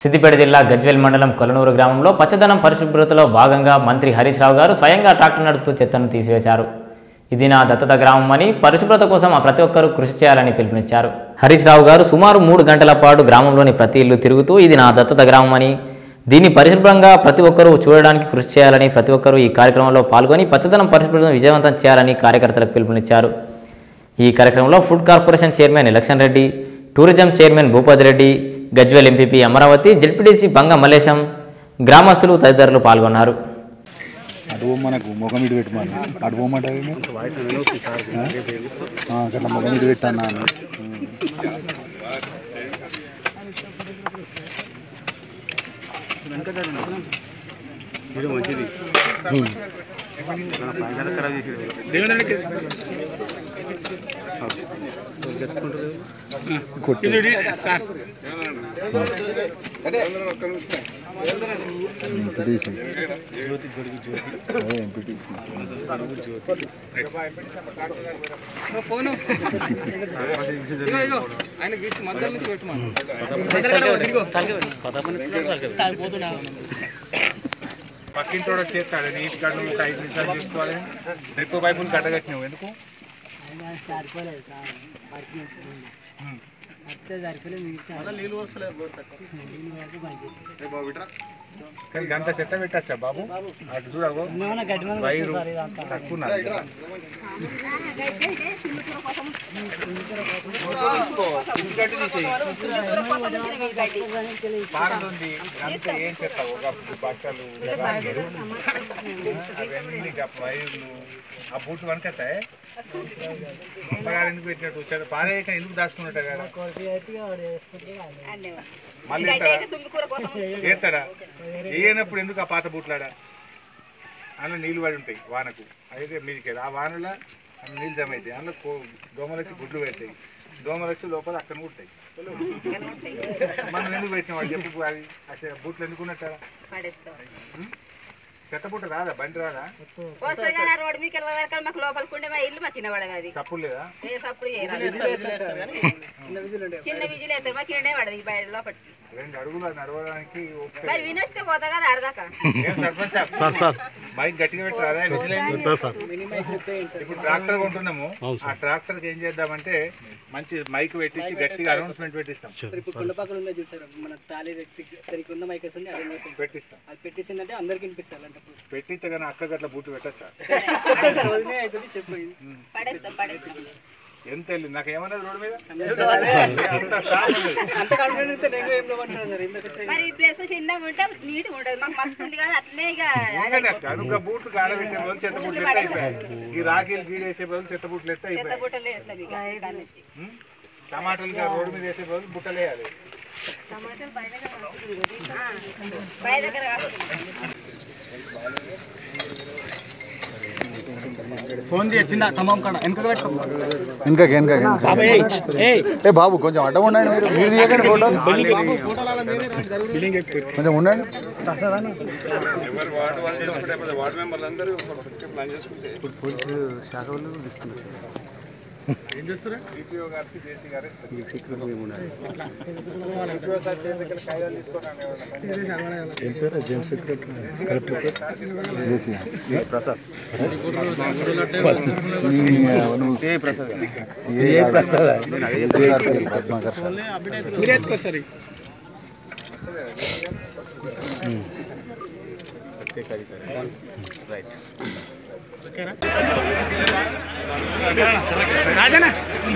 సిద్దిపేట జిల్లా గజ్వేల్ మండలం కొలనూరు గ్రామంలో పచ్చదనం పరిశుభ్రతలో భాగంగా మంత్రి హరీష్ రావు గారు స్వయంగా ట్రాక్టర్ నడుపుతూ చెత్తను తీసివేశారు ఇది నా దత్తత గ్రామం అని పరిశుభ్రత కోసం ఆ ప్రతి ఒక్కరూ కృషి చేయాలని పిలుపునిచ్చారు హరీష్ రావు గారు సుమారు మూడు గంటల పాటు గ్రామంలోని ప్రతి ఇల్లు తిరుగుతూ ఇది నా దత్తత గ్రామం అని దీన్ని పరిశుభ్రంగా ప్రతి ఒక్కరూ చూడడానికి కృషి చేయాలని ప్రతి ఒక్కరూ ఈ కార్యక్రమంలో పాల్గొని పచ్చదనం పరిశుభ్రతను విజయవంతం చేయాలని కార్యకర్తలకు పిలుపునిచ్చారు ఈ కార్యక్రమంలో food corporation chairman election Reddy tourism chairman Bhupathi Reddy Gajwel MPP Amaravati ZPTC Banga Mallesham గ్రామస్తులు తదితరులు పాల్గొన్నారు అటు మనకు ముఖం ఇటు పెట్టమని అటు పోమంటే అట్లా ముఖం ఇటు పెట్టాను కొట్టి ఎంపీటీసీ అదే ఎంపీటీసీ పక్కింటోడు చేస్తాడు నీటి గడ్డ ఒక ఐదు నిమిషాలు చేసుకోవాలి ఎక్కువ పైపులు కట్టగట్టినావు ఎందుకు సరిపోలేదు సార్ పడుకున్నట్టు అత్తే సరిపోలేదు మిగతా నీళ్ళు వరకు మంచిది కానీ గంట చెత్త పెట్టచ్చా బాబు అటు చూడవు ఏమైనా గడ్డి మందు వైరు సార్ ఇదంతా తక్కువ ఉన్నది కదా. ఇసుకట్టు తీసేయి. పారదుంది అంతా ఏం చెత్త ఒక బట్టలు అవన్నీ ఇక వైర్లు ఆ బూట్లు వనకెత్తాయి అమ్మగారు ఎందుకు పెట్టినట్టు చెత్త పారేయక ఎందుకు దాచుకున్నట్టు కదా మళ్ళీ ఎత్తాడా ఎత్తాడా వేయనప్పుడు ఎందుకు ఆ పాత బూట్లాడా అందులో నీళ్ళు పడి ఉంటాయి వానకు అయితే మీదికి ఆ వానలో అందులో నీళ్ళు జమ అవుతాయి అందులో కో- దోమలు వచ్చి గుడ్లు పెడతాయి దోమలు వచ్చి లోపల అక్కడ ఉంటాయి మనం ఎందుకు పెట్టినాం వాడు చెప్పు అది అసలు బూట్లు ఎందుకు ఉన్నట్ట చెత్త బుట్ట రాదా బండి రాదా వస్తుంది కానీ ఆ రోడ్డు మీకు వెళ్ళే వరకు మాకు లోపలికి ఉండే మా ఇల్లు మాకు కింద పడదు అది చప్పులు లేదా ఏ సప్పుడు చేయరాదు చిన్న విజిల్ వేస్తారు మాకు కిందే పడదు ఈ బయట లోపలికి రెండు అడుగులు నడవడానికి ఓపిక మరి వినొస్తే పోతా కదా ఆడదాకా ఏం సర్పంచ్ సార్ సార్ మైక్ గట్టిగా పెట్టరాదా ఇప్పుడు ట్రాక్టర్ కొంటున్నాము ఆ ట్రాక్టర్ కి ఏం చేద్దామంటే మంచి మైక్ పెట్టించి గట్టిగా అనౌన్స్మెంట్ పెట్టిస్తాం ఇప్పుడు గుళ్ళ పక్కన ఉన్నది చూసారు మన తాళి దానికి ఉన్న మైక్ వస్తుంది అది చెప్పండి. పెట్టిస్తాం అది పెట్టేసిందంటే అందరికి వినిపిస్తారు అంటే పెట్టిస్తే కానీ అక్క గట్ల బూట్లు పెట్టచ్చా సార్ వదిలే అవుతుంది చెప్పు పడేస్తాం పడేస్తాం ఎంత వెళ్ళి నాకు ఏమన్నది రోడ్డు మీద అంత సాఫ్ ఉన్నది. అంత కాన్ఫిడెంట్ అయితే నేను ఏం లేవంటున్నారు సార్ ఎందుకు మరి ఈ ప్లేస్ చిన్నగా ఉంటే నీట్గా ఉంటుంది మాకు మస్తు ఉంది కానీ అట్లనే ఇక ఊరికనే అక్క, నువ్వు బూట్లు కాడబెట్టే బదులు చెత్త బూట్లు ఎత్తే అయిపోయాయి ఈ రాఖీలు గీడేసే బదులు చెత్త బూట్లు ఎత్తే చెత్త అయిపోయాయి బుట్టలు వేస్తాం ఇక దాని నుంచి. ఉం? టమాటాలు ఇక రోడ్డు మీద వేసే బదులు బుట్టలు వేయాలి బయ దగ్గర కాకుండా ఫోన్ చేసిందా ఖమ్మం కాడ వెనక పెట్టుకో ఇంకా ఇంకా ఏ బాబు కొంచెం అడ్డం ఉండండి మీరు మీరు తీయకండి ఫోటో కొంచెం ఉండండి డిపిఓ గారికి జేసీ గారు డిపిఓ సార్ చేతి దగ్గర కాగితాలు తీసుకొని ఏం పేరు James secretary JC Prasad CA Prasad గారి పేరు పద్మాకర్ సార్ మీరే ఎత్తుకొస్తారు రాజనా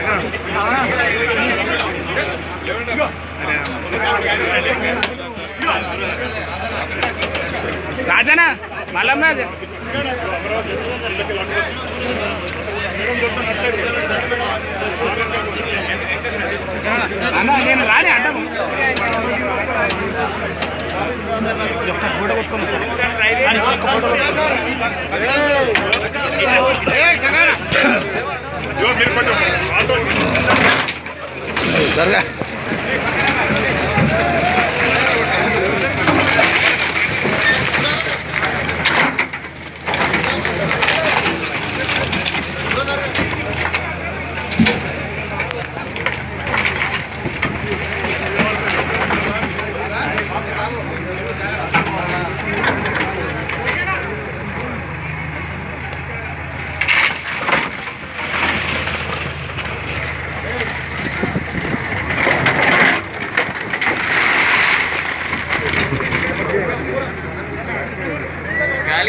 రాజనా మళ్ళం రాజా అన్న నేను రాని అడ్డము జరగా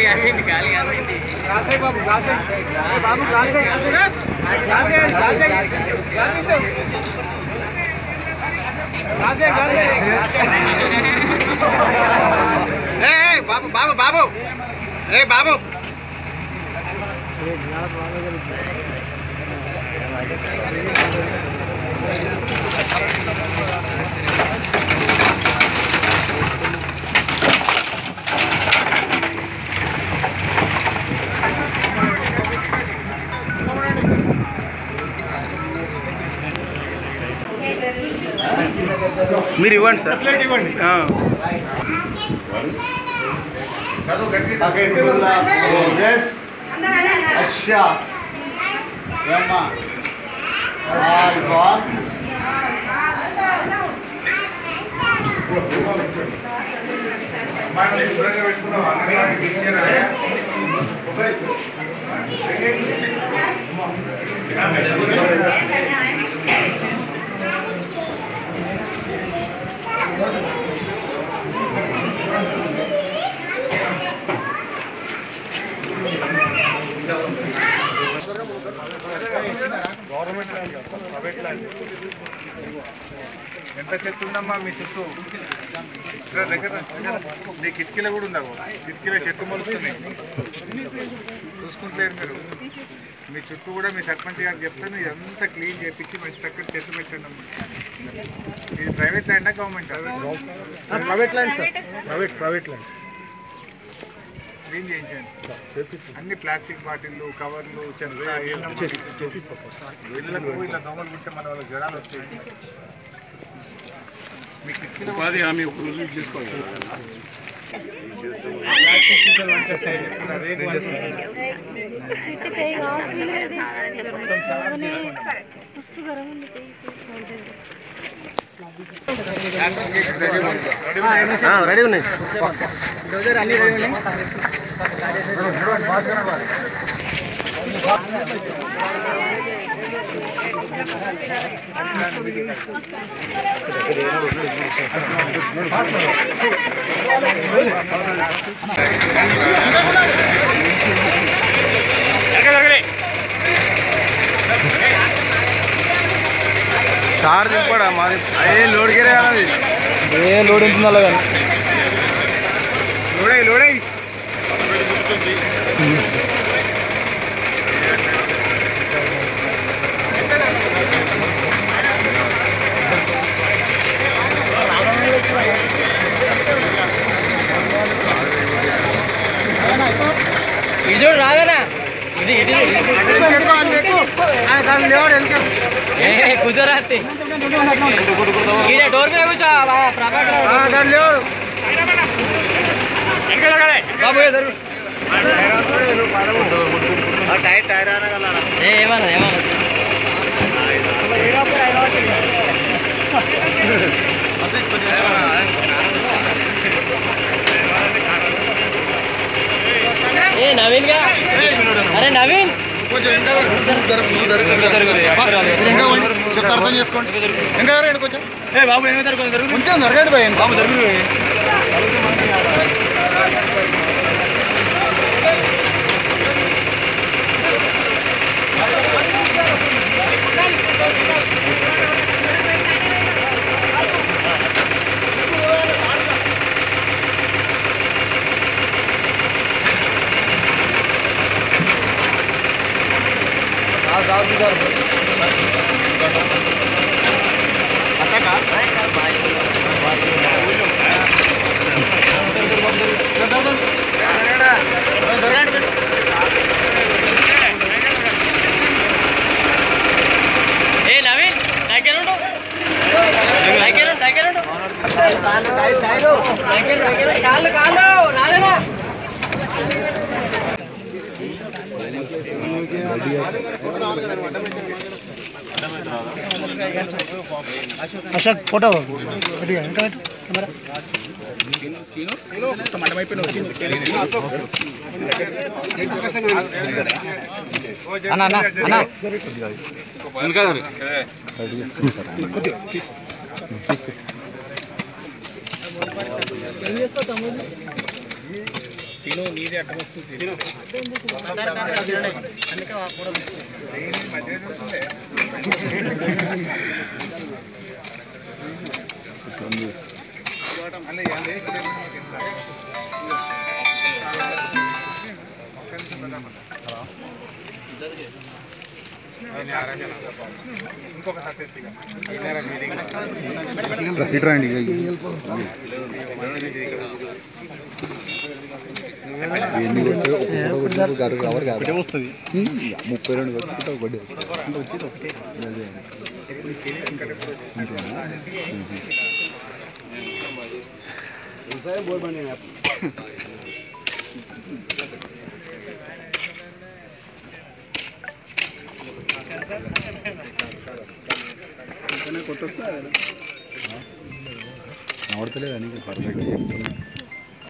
బాబు బాబు బాబు ఏ బాబు మీరు ఇవ్వండి సార్ ఆ. ఎస్ అచ్చా ఏమ్మా హాయ్ బాల్ గవర్నమెంట్ ల్యాండ్ కాదు, ప్రైవేట్ ల్యాండ్ ఎంత చెత్త ఉందమ్మా మీ చుట్టూ ఇక్కడ దగ్గర దగ్గర మీ కిటికీలో కూడా ఉందా కిటికీలో చెత్త మొలుస్తున్నాయి చూసుకుంటలేరు మీరు మీ చుట్టూ కూడా మీ సర్పంచ్ గారు చెప్తాను ఇదంతా క్లీన్ చేయించి మంచి చక్కటి చెత్త పెట్టండి అమ్మా ఇది ప్రైవేట్ ల్యాండా government private land sir private private land clean చేయించండి అన్ని ప్లాస్టిక్ బాటిల్లు కవర్లు చెత్త ఏందమ్మా వీళ్ళకు ఇలా దోమలు కుట్టే మన వాళ్ళ జ్వరాలు వస్తాయి మీ కిటికీలో ఉపాధి హామీ ఒక రోజు చేసుకోవాలి ప్లాస్టిక్ సీసాలు వంచేస్తాయి ఇక్కడ రేకు వంచేస్తాయి రెడీ ఉన్నాయి డోజర్ అన్ని రెడీ ఉన్నాయి సార్ దింపడా మరి ఏ లోడ్ గిరే అది ఏ లోడ్ ఉంటుంది అలా కానీ లోడై లోడై ఇటు రాదనా ఇది ఇటు కూర్చోరాత్తి ఈడ డోర్ మీద కూర్చో ప్రభాకర్ బాబు టైర్ టైర్ అనగలడా ఏమన్నా ఏమన్నా ఏ నవీన్ గా అరే నవీన్ కొంచెం ఇంకా ఇంకా చెప్తా అర్థం చేసుకోండి ఇంకా జరగండి కొంచెం ఏ బాబు ఏమి జరుగుతుంది కొంచెం జరగండి భయ బాబు జరుగుతుంది ఏ నవీన్ దగ్గరుండు దగ్గర దగ్గరుండు దగ్గర దగ్గర కాళ్ళు కాళ్ళు రాదనా అశోక్ ఫోటో కొద్దిగా ఇంకా కెమెరా అన్న అన్న అన్న తిను నీది అట్ట వస్తుంది తిను మధ్య వస్తుందే అలా ఏం లేదు ఇంకొక సత్యత్తిగా ఇట్రా అండి ఎన్ని కొడితే ఒక ఫోటో కొట్టినప్పుడు గారు కవర్ కాదు వస్తుంది ముప్పై రెండు కొట్టుకుంటే ఒకటి వస్తుంది అదే. ఉంటుందా? కనబడతలేదా నీకు పర్ఫెక్ట్ చెప్తున్నా